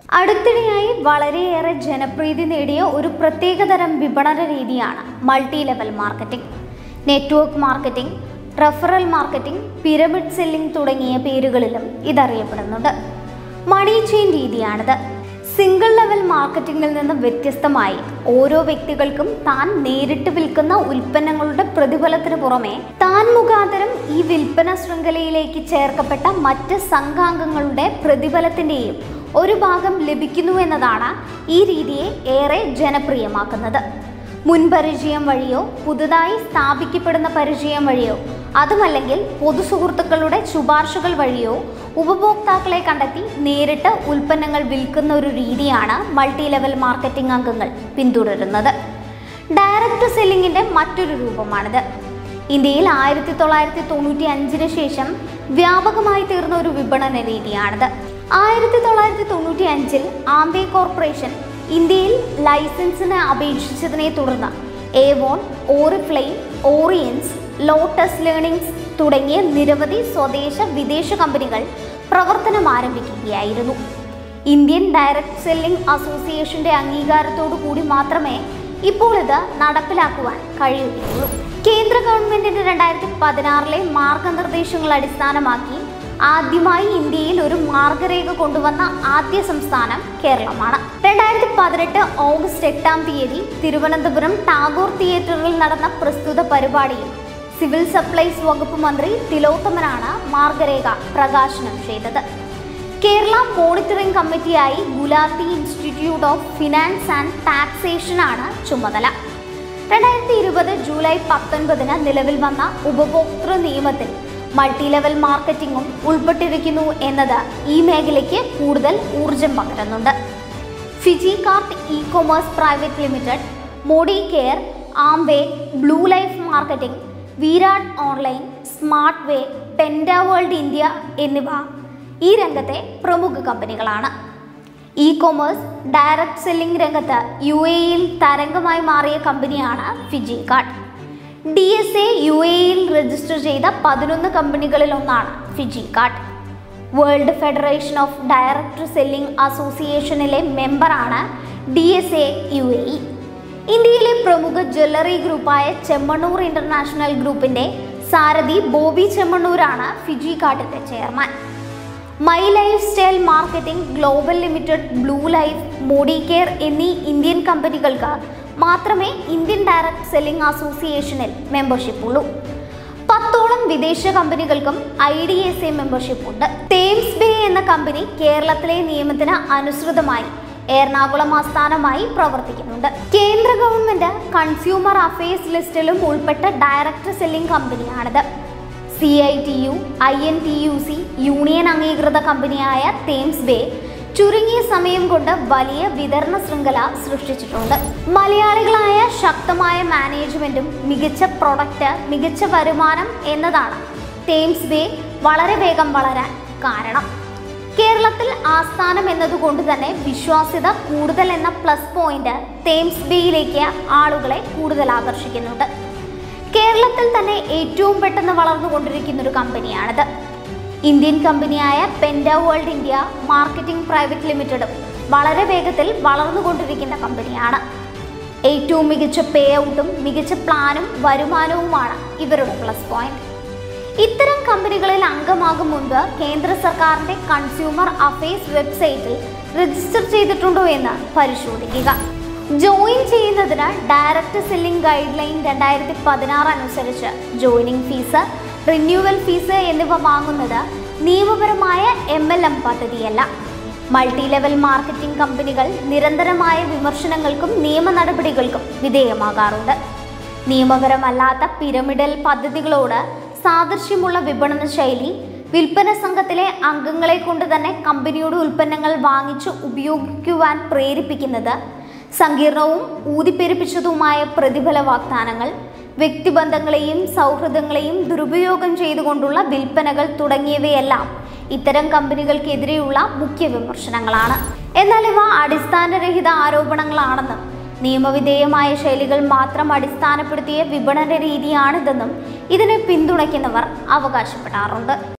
അടുത്തിടെയായി വളരെയേറെ ജനപ്രീതി നേടിയ ഒരു പ്രത്യേകതരം വിപണന രീതിയാണ് multi level marketing network marketing referral marketing pyramid selling തുടങ്ങിയ പേരുകളിലും ഇതറിയപ്പെടുന്നുണ്ട് മണി ചെയിൻ രീതിയാണിത് സിംഗിൾ ലെവൽ മാർക്കറ്റിംഗിൽ നിന്ന് വ്യത്യസ്തമായി ഓരോ വ്യക്തികൾക്കും താൻ നേരിട്ട് വിൽക്കുന്ന ഉൽപ്പന്നങ്ങളുടെ പ്രതിഫലത്തിന് പുറമെ താൻ മുഖാന്തരം ഈ വിൽപ്പന ശൃംഖലയിലേക്ക് ചേർക്കപ്പെട്ട മറ്റ് സംഘാംഗങ്ങളുടെ പ്രതിഫലത്തിൻ്റെയും ഒരു ഭാഗം ലഭിക്കുന്നു എന്നതാണ് ഈ രീതിയെ ഏറെ ജനപ്രിയമാക്കുന്നത് മുൻപരിചയം വഴിയോ പുതുതായി സ്ഥാപിക്കപ്പെടുന്ന പരിചയം വഴിയോ അതുമല്ലെങ്കിൽ പൊതുസുഹൃത്തുക്കളുടെ ശുപാർശകൾ വഴിയോ ഉപഭോക്താക്കളെ കണ്ടെത്തി നേരിട്ട് ഉൽപ്പന്നങ്ങൾ വിൽക്കുന്ന ഒരു രീതിയാണ് മൾട്ടി ലെവൽ മാർക്കറ്റിംഗ് അംഗങ്ങൾ പിന്തുടരുന്നത് ഡയറക്റ്റ് സെല്ലിങ്ങിന്റെ മറ്റൊരു രൂപമാണിത് ഇന്ത്യയിൽ ആയിരത്തി തൊള്ളായിരത്തി തൊണ്ണൂറ്റി അഞ്ചിന് ശേഷം വ്യാപകമായി തീർന്ന ഒരു വിപണന രീതിയാണിത് ആയിരത്തി തൊള്ളായിരത്തി തൊണ്ണൂറ്റി അഞ്ചിൽ ആംബെ കോർപ്പറേഷൻ ഇന്ത്യയിൽ ലൈസൻസിന് അപേക്ഷിച്ചതിനെ തുടർന്ന് ഏവോൺ ഓറിഫ്ലെയിം ഓറിയൻസ് ലോട്ടസ് ലേണിംഗ്സ് തുടങ്ങിയ നിരവധി സ്വദേശ വിദേശ കമ്പനികൾ പ്രവർത്തനം ആരംഭിക്കുകയായിരുന്നു ഇന്ത്യൻ ഡയറക്ട് സെല്ലിംഗ് അസോസിയേഷന്റെ അംഗീകാരത്തോടു കൂടി മാത്രമേ ഇപ്പോൾ ഇത് നടപ്പിലാക്കുവാൻ കഴിയുകയുള്ളൂ കേന്ദ്ര ഗവൺമെന്റിന്റെ രണ്ടായിരത്തി പതിനാറിലെ മാർഗനിർദ്ദേശങ്ങൾ അടിസ്ഥാനമാക്കി ആദ്യമായി ഇന്ത്യയിൽ ഒരു മാർഗരേഖ കൊണ്ടുവന്ന ആദ്യ സംസ്ഥാനം കേരളമാണ് രണ്ടായിരത്തി പതിനെട്ട് ഓഗസ്റ്റ് എട്ടാം തീയതി തിരുവനന്തപുരം ടാഗോർ തിയേറ്ററിൽ നടന്ന പ്രസ്തുത പരിപാടിയിൽ സിവിൽ സപ്ലൈസ് വകുപ്പ് മന്ത്രി തിലോത്തമനാണ് മാർഗരേഖ പ്രകാശനം ചെയ്തത് കേരള മോണിറ്ററിംഗ് കമ്മിറ്റിയായി Gulati Institute of Finance and Taxation ആണ് ചുമതല രണ്ടായിരത്തി ഇരുപത് ജൂലൈ പത്തൊൻപതിന് നിലവിൽ വന്ന ഉപഭോക്തൃ നിയമത്തിൽ മൾട്ടി ലെവൽ മാർക്കറ്റിംഗും ഉൾപ്പെട്ടിരിക്കുന്നു എന്നത് ഈ മേഖലയ്ക്ക് കൂടുതൽ ഊർജം പകരുന്നുണ്ട് Fijikart e commerce private limited Modicare Amway Blue Life marketing Virat online smart way പെൻഡ വേൾഡ് ഇന്ത്യ എന്നിവ ഈ രംഗത്തെ പ്രമുഖ കമ്പനികളാണ് ഇ കൊമേഴ്സ് ഡയറക്ട് സെല്ലിംഗ് രംഗത്ത് യു എയിൽ തരംഗമായി മാറിയ കമ്പനിയാണ് Fijikart D S A U എയിൽ രജിസ്റ്റർ ചെയ്ത പതിനൊന്ന് കമ്പനികളിൽ ഒന്നാണ് Fijikart World Federation of Direct Selling അസോസിയേഷനിലെ മെമ്പറാണ് D S A U A E ഇന്ത്യയിലെ പ്രമുഖ ജ്വല്ലറി ഗ്രൂപ്പായ ചെമ്മണ്ണൂർ ഇന്റർനാഷണൽ ഗ്രൂപ്പിന്റെ സാരഥി ബോബി ചെമ്മണ്ണൂരാണ് ഫിജി കാർട്ടിന്റെ chairman my lifestyle marketing global limited Blue Life Modicare എന്നീ ഇന്ത്യൻ കമ്പനികൾക്ക് മാത്രമേ ഇന്ത്യൻ ഡയറക്ട് സെല്ലിംഗ് അസോസിയേഷനിൽ മെമ്പർഷിപ്പ് ഉള്ളൂ പത്തോളം വിദേശ കമ്പനികൾക്കും I D S A membership ഉണ്ട് തേംസ് ബേ എന്ന കമ്പനി കേരളത്തിലെ നിയമത്തിന് അനുസൃതമായി എറണാകുളം ആസ്ഥാനമായി പ്രവർത്തിക്കുന്നുണ്ട് കേന്ദ്ര ഗവൺമെന്റ് കൺസ്യൂമർ അഫയേഴ്സ് ലിസ്റ്റിലും ഉൾപ്പെട്ട ഡയറക്ട് സെല്ലിംഗ് കമ്പനിയാണിത് C I T U I N T U C union അംഗീകൃത കമ്പനിയായ തേംസ് ബേ ചുരുങ്ങിയ സമയം കൊണ്ട് വലിയ വിതരണ ശൃംഖല സൃഷ്ടിച്ചിട്ടുണ്ട് മലയാളികളായ ശക്തമായ മാനേജ്മെന്റും മികച്ച പ്രൊഡക്റ്റ് മികച്ച വരുമാനം എന്നതാണ് തേംസ് ബേ വളരെ വേഗം വളരാൻ കാരണം കേരളത്തിൽ ആസ്ഥാനം എന്നതുകൊണ്ട് തന്നെ വിശ്വാസ്യത കൂടുതൽ എന്ന പ്ലസ് പോയിന്റ് തേംസ് ബേയിലേക്ക് ആളുകളെ കൂടുതൽ ആകർഷിക്കുന്നുണ്ട് കേരളത്തിൽ തന്നെ ഏറ്റവും പെട്ടെന്ന് വളർന്നുകൊണ്ടിരിക്കുന്ന ഒരു കമ്പനിയാണിത് ഇന്ത്യൻ കമ്പനിയായ പെൻഡ വേൾഡ് ഇന്ത്യ മാർക്കറ്റിംഗ് പ്രൈവറ്റ് ലിമിറ്റഡും വളരെ വേഗത്തിൽ വളർന്നുകൊണ്ടിരിക്കുന്ന കമ്പനിയാണ് ഏറ്റവും മികച്ച പേ ഔട്ടും മികച്ച പ്ലാനും വരുമാനവുമാണ് ഇവരുടെ പ്ലസ് പോയിന്റ് ഇത്തരം കമ്പനികളിൽ അംഗമാകും മുൻപ് കേന്ദ്ര സർക്കാരിന്റെ കൺസ്യൂമർ അഫയേഴ്സ് വെബ്സൈറ്റിൽ രജിസ്റ്റർ ചെയ്തിട്ടുണ്ടോ എന്ന് പരിശോധിക്കുക ജോയിൻ ചെയ്യുന്നതിന് ഡയറക്റ്റ് സെല്ലിംഗ് ഗൈഡ് ലൈൻ രണ്ടായിരത്തി പതിനാറ് അനുസരിച്ച് ജോയിനിങ് ഫീസ് റിന്യൂവൽ ഫീസ് എന്നിവ വാങ്ങുന്നത് നിയമപരമായ എം എൽ എം പദ്ധതിയല്ല മൾട്ടി ലെവൽ മാർക്കറ്റിംഗ് കമ്പനികൾ നിരന്തരമായ വിമർശനങ്ങൾക്കും നിയമ നടപടികൾക്കും വിധേയമാകാറുണ്ട് നിയമപരമല്ലാത്ത പിരമിഡൽ പദ്ധതികളോട് സാദൃശ്യമുള്ള വിപണന ശൈലി വിൽപ്പന സംഘത്തിലെ അംഗങ്ങളെ കൊണ്ട് തന്നെ കമ്പനിയുടെ ഉൽപ്പന്നങ്ങൾ വാങ്ങിച്ച് ഉപയോഗിക്കുവാൻ പ്രേരിപ്പിക്കുന്നത് സങ്കീർണവും ഊതിപ്പെരുപ്പിച്ചതുമായ പ്രതിഫല വാഗ്ദാനങ്ങൾ വ്യക്തിബന്ധങ്ങളെയും സൗഹൃദങ്ങളെയും ദുരുപയോഗം ചെയ്തുകൊണ്ടുള്ള വിൽപ്പനകൾ തുടങ്ങിയവയെല്ലാം ഇത്തരം കമ്പനികൾക്കെതിരെയുള്ള മുഖ്യ വിമർശനങ്ങളാണ് എന്നാൽ ഇവ അടിസ്ഥാനരഹിത ആരോപണങ്ങളാണെന്നും നിയമവിധേയമായ ശൈലികൾ മാത്രം അടിസ്ഥാനപ്പെടുത്തിയ വിപണന രീതിയാണിതെന്നും ഇതിനെ പിന്തുണയ്ക്കുന്നവർ അവകാശപ്പെടാറുണ്ട്